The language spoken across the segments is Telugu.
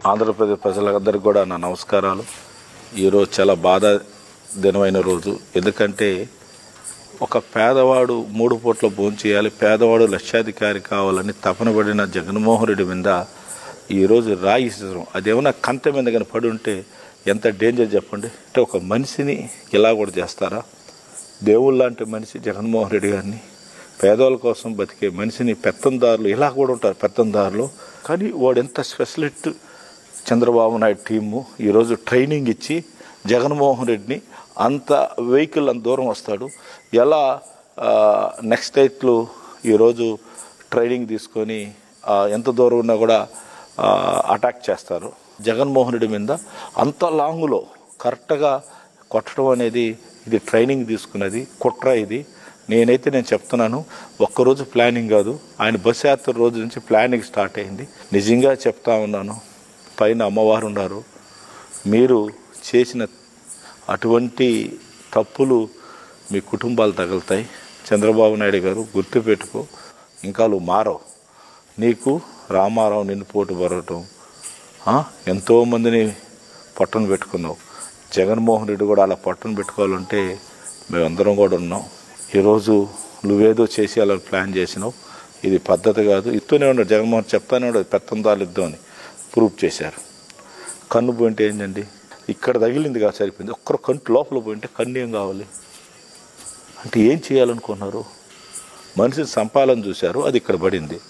ఆంధ్రప్రదేశ్ ప్రజలందరికీ కూడా నా నమస్కారాలు ఈరోజు చాలా బాధ దినమైన రోజు ఎందుకంటే ఒక పేదవాడు మూడు పూట్ల భోజనం చేయాలి పేదవాడు లక్షాధికారి కావాలని తపన పడిన జగన్మోహన్ రెడ్డి మీద ఈరోజు రాయి ఇసరం అదేమన్నా కంత మీద కానీ పడి ఉంటే ఎంత డేంజర్ చెప్పండి అంటే ఒక మనిషిని ఇలా కూడా చేస్తారా దేవుళ్ళ లాంటి మనిషి జగన్మోహన్ రెడ్డి గారిని పేదవాళ్ళ కోసం బతికే మనిషిని పెత్తందారులు ఇలా కూడా ఉంటారు పెత్తందారులు కానీ వాడు ఎంత స్పెషలిస్ట్ చంద్రబాబు నాయుడు టీము ఈరోజు ట్రైనింగ్ ఇచ్చి జగన్మోహన్ రెడ్డిని అంత వెహికల్ అంత దూరం వస్తాడు ఎలా నెక్స్ట్ డైట్లు ఈరోజు ట్రైనింగ్ తీసుకొని ఆ, ఎంత దూరం ఉన్నా కూడా అటాక్ చేస్తారు జగన్మోహన్ రెడ్డి మీద అంత లాంగ్లో కరెక్ట్గా కొట్టడం అనేది ఇది ట్రైనింగ్ తీసుకున్నది కుట్ర ఇది నేనైతే నేను చెప్తున్నాను ఒక్కరోజు ప్లానింగ్ కాదు ఆయన బస్ యాత్ర రోజు నుంచి ప్లానింగ్ స్టార్ట్ అయింది నిజంగా చెప్తా ఉన్నాను పైన అమ్మవారు ఉన్నారు మీరు చేసిన అటువంటి తప్పులు మీ కుటుంబాలు తగులుతాయి చంద్రబాబు నాయుడు గారు గుర్తుపెట్టుకో ఇంకా నువ్వు మారవు నీకు రామారావు నిన్ను పోటు బరవటం ఆ, ఎంతోమందిని పొట్టను పెట్టుకున్నావు జగన్మోహన్ రెడ్డి కూడా అలా పొట్టను పెట్టుకోవాలంటే మేమందరం కూడా ఉన్నాం ఈరోజు నువ్వేదో చేసి అలా ప్లాన్ చేసినావు ఇది పద్ధతి కాదు ఇస్తూనే ఉన్నాడు జగన్మోహన్ చెప్తానే ఉన్నాడు పెత్తందాలు ఇద్దాం అని ప్రూఫ్ చేశారు కన్ను పోయింటే ఏంటండి ఇక్కడ తగిలింది కాదు సరిపోయింది ఒక్కరు కంటి లోపల పోయింటే కన్ను ఏం కావాలి అంటే ఏం చేయాలనుకున్నారు మనిషిని సంపాలని చూశారు అది ఇక్కడ పడింది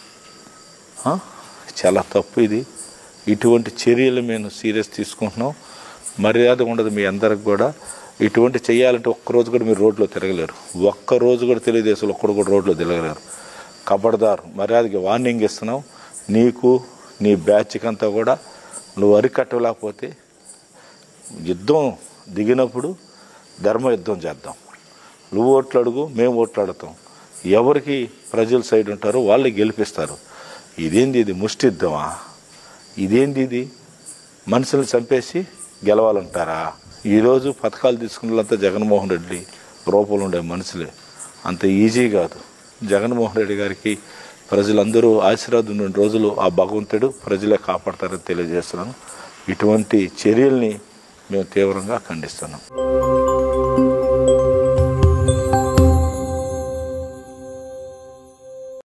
ఆ? చాలా తప్పు ఇది ఇటువంటి చర్యలు మేము సీరియస్ తీసుకుంటున్నాం మర్యాద ఉండదు మీ అందరికి కూడా ఇటువంటి చేయాలంటే ఒక్కరోజు కూడా మీరు రోడ్లో తిరగలేరు ఒక్క రోజు కూడా తెలుగుదేశంలో ఒక్కడు కూడా రోడ్లో తిరగలేరు కబడ్దార్ మర్యాదకి వార్నింగ్ ఇస్తున్నాం నీకు నీ బ్యాచ్కి అంతా కూడా నువ్వు అరికట్టలేకపోతే యుద్ధం దిగినప్పుడు ధర్మ యుద్ధం చేద్దాం నువ్వు ఓట్లు అడుగు మేము ఓట్లు అడుగుతాం ఎవరికి ప్రజల సైడ్ ఉంటారో వాళ్ళే గెలిపిస్తారు ఇదేంది ఇది ముష్టి యుద్ధమా ఇదేంది ఇది మనుషులు చంపేసి గెలవాలంటారా ఈరోజు పథకాలు తీసుకున్న వాళ్ళంతా జగన్మోహన్ రెడ్డి రూపంలో ఉండే మనుషులే అంత ఈజీ కాదు జగన్మోహన్ రెడ్డి గారికి ప్రజలందరూ ఆశీర్వాదం ఉన్న రోజులు ఆ భగవంతుడు ప్రజలే కాపాడతారని తెలియజేస్తున్నాను ఇటువంటి చర్యల్ని మేము తీవ్రంగా ఖండిస్తున్నాం